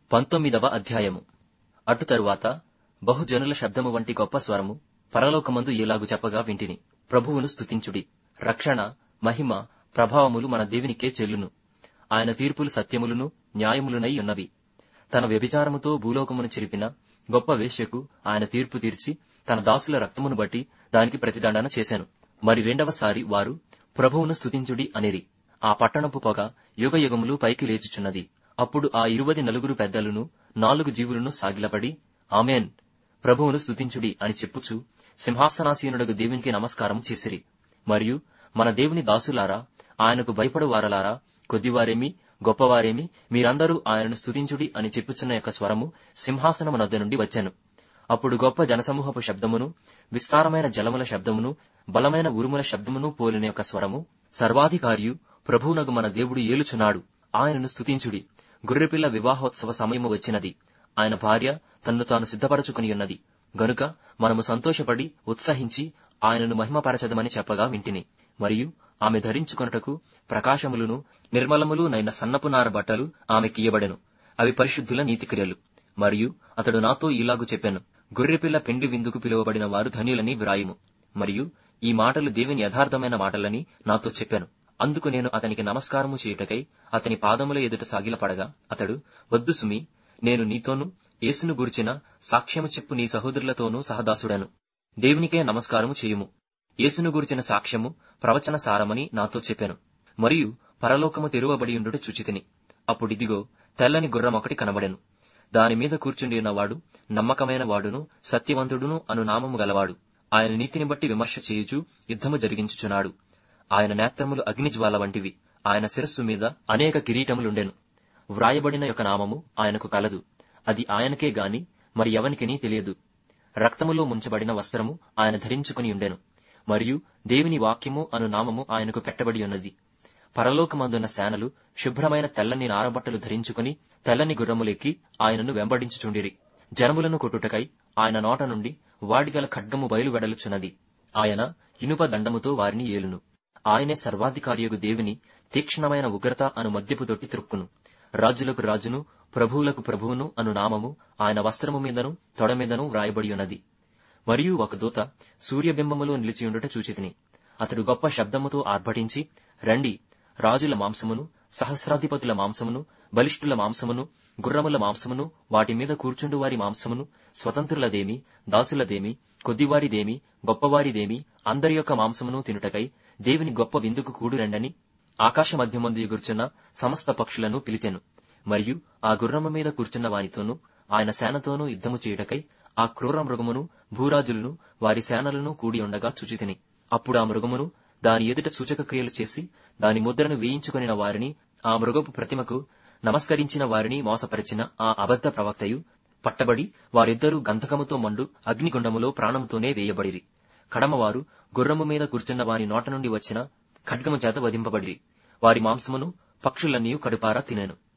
పంతొమ్మిదవ అధ్యాయము అటు తరువాత బహుజనుల శబ్దము వంటి గొప్ప స్వరము పరలోకమందు ఇలాగు చెప్పగా వింటిని ప్రభువును స్తుతించుడి రక్షణ మహిమ ప్రభావములు మన దేవునికే చెల్లును ఆయన తీర్పులు సత్యములును న్యాయములునై ఉన్నవి తన వ్యభిచారముతో భూలోకమును చెరిపిన గొప్ప వేశ్యకు ఆయన తీర్పు తీర్చి తన దాసుల రక్తమును బట్టి దానికి ప్రతిదండన చేశాను మరి రెండవసారి వారు ప్రభువును స్తుతించుడి అనిరి ఆ పట్టణపు పొగ యుగ యుగములు పైకి లేచుచున్నది అప్పుడు ఆ ఇరువది నలుగురు పెద్దలును నాలుగు జీవులను సాగిలపడి ఆమెన్ ప్రభువును స్తుతించుడి అని చెప్పుచు సింహాసనాసీనుడగు దేవునికి నమస్కారం చేసిరి మరియు మన దేవుని దాసులారా ఆయనకు భయపడు వారలారా కొద్దివారేమి గొప్పవారేమి మీరందరూ ఆయనను స్తుతించుడి అని చెప్పుచున్న యొక్క స్వరము సింహాసనము నద్ద నుండి వచ్చాను అప్పుడు గొప్ప జనసమూహపు శబ్దమును విస్తారమైన జలముల శబ్దమును బలమైన ఉరుముల శబ్దమును పోలిన యొక్క స్వరము సర్వాధికారియు ప్రభువునగు మన దేవుడు ఏలుచున్నాడు ఆయనను స్తుతించుడి గొర్రెపిల్ల వివాహోత్సవ సమయము వచ్చినది ఆయన భార్య తన్ను తాను సిద్ధపరచుకుని ఉన్నది గనుక మనము సంతోషపడి ఉత్సహించి ఆయనను మహిమపరచదమని చెప్పగా వింటిని మరియు ఆమె ధరించుకొనుటకు ప్రకాశములును నిర్మలములు నైన సన్నపు నార బట్టలు ఆమెకియ్యబడెను అవి పరిశుద్ధుల నీతిక్రియలు మరియు అతడు నాతో ఇలాగు చెప్పాను గొర్రెపిల్ల పెండి విందుకు పిలువబడిన వారు ధన్యులని వ్రాయుము మరియు ఈ మాటలు దేవుని యథార్థమైన మాటలని నాతో చెప్పాను అందుకు నేను అతనికి నమస్కారము చేయుటకై అతని పాదముల ఎదుట సాగిలపడగా అతడు వద్దు సుమి నేను నీతోనూ యేసును గురిచిన సాక్ష్యము చెప్పు నీ సహోదరులతోనూ సహదాసుడను దేవునికే నమస్కారము చేయుము యేసును గురిచిన సాక్ష్యము ప్రవచన సారమని నాతో చెప్పాను మరియు పరలోకము తెరువబడియుండుట చుచితిని అప్పుడిదిగో తెల్లని గుర్రం ఒకటి కనబడెను దాని మీద కూర్చుండి ఉన్నవాడు నమ్మకమైన వాడును సత్యవంతుడును అను నామము గలవాడు ఆయన నీతిని బట్టి విమర్శ చేయుచు యుద్ధము జరిగించుచున్నాడు ఆయన నేత్రములు అగ్నిజ్వాల వంటివి ఆయన శిరస్సు మీద అనేక కిరీటములుండెను వ్రాయబడిన యొక్క నామము ఆయనకు కలదు అది ఆయనకే గాని మరి ఎవనికిని తెలియదు రక్తములో ముంచబడిన వస్త్రము ఆయన ధరించుకుని ఉండెను మరియు దేవుని వాక్యము అను నామము ఆయనకు పెట్టబడి ఉన్నది పరలోకమందున్న సేనలు శుభ్రమైన తెల్లని నారబట్టలు ధరించుకుని తెల్లని గుర్రములెక్కి ఆయనను వెంబడించుచుండిరి జనములను కొట్టుటకై ఆయన నోట నుండి వాడిగల ఖడ్గము బయలు వెడలుచున్నది ఆయన ఇనుప దండముతో వారిని ఏలును ఆయనే సర్వాధికారియగు దేవుని తీక్షణమైన ఉగ్రత అను మద్యపు తొట్టి త్రొక్కును రాజులకు రాజును ప్రభువులకు ప్రభువును అను నామము ఆయన వస్త్రము మీదను తొడ మీదను వ్రాయబడి ఉన్నది మరియు ఒక దూత సూర్యబింబములో నిలిచియుండుట చూచితిని అతడు గొప్ప శబ్దముతో ఆర్భటించి రండి రాజుల మాంసమును సహస్రాధిపతుల మాంసమును బలిష్ఠుల మాంసమును గుర్రముల మాంసమును వాటి మీద కూర్చుండు వారి మాంసమును స్వతంత్రులదేమి దాసులదేమి కొద్దివారిదేమి గొప్పవారిదేమి అందరి యొక్క మాంసమును తినుటకై దేవుని గొప్ప విందుకు కూడు రండని ఆకాశ మధ్యమందు ఎగుర్చున్న సమస్త పక్షులను పిలిచెను మరియు ఆ గుర్రము మీద కూర్చున్న వానితోనూ ఆయన సేనతోనూ యుద్ధము చేయుటకై ఆ క్రూర మృగమును భూరాజులను వారి సేనలను కూడి ఉండగా చుచితిని అప్పుడు ఆ మృగమును దాని ఎదుట సూచక క్రియలు చేసి దాని ముద్రను వేయించుకొనిన వారిని ఆ మృగపు ప్రతిమకు నమస్కరించిన వారిని మోసపరిచిన ఆ అబద్ధ ప్రవక్తయు పట్టబడి వారిద్దరూ గంధకముతో మండు అగ్నిగుండములో ప్రాణముతోనే వేయబడిరి కడమవారు గుర్రము మీద కూర్చున్న వారి నోట నుండి వచ్చిన ఖడ్గము చేత వధింపబడిరి వారి మాంసమును పక్షులన్నీ కడుపారా తినెను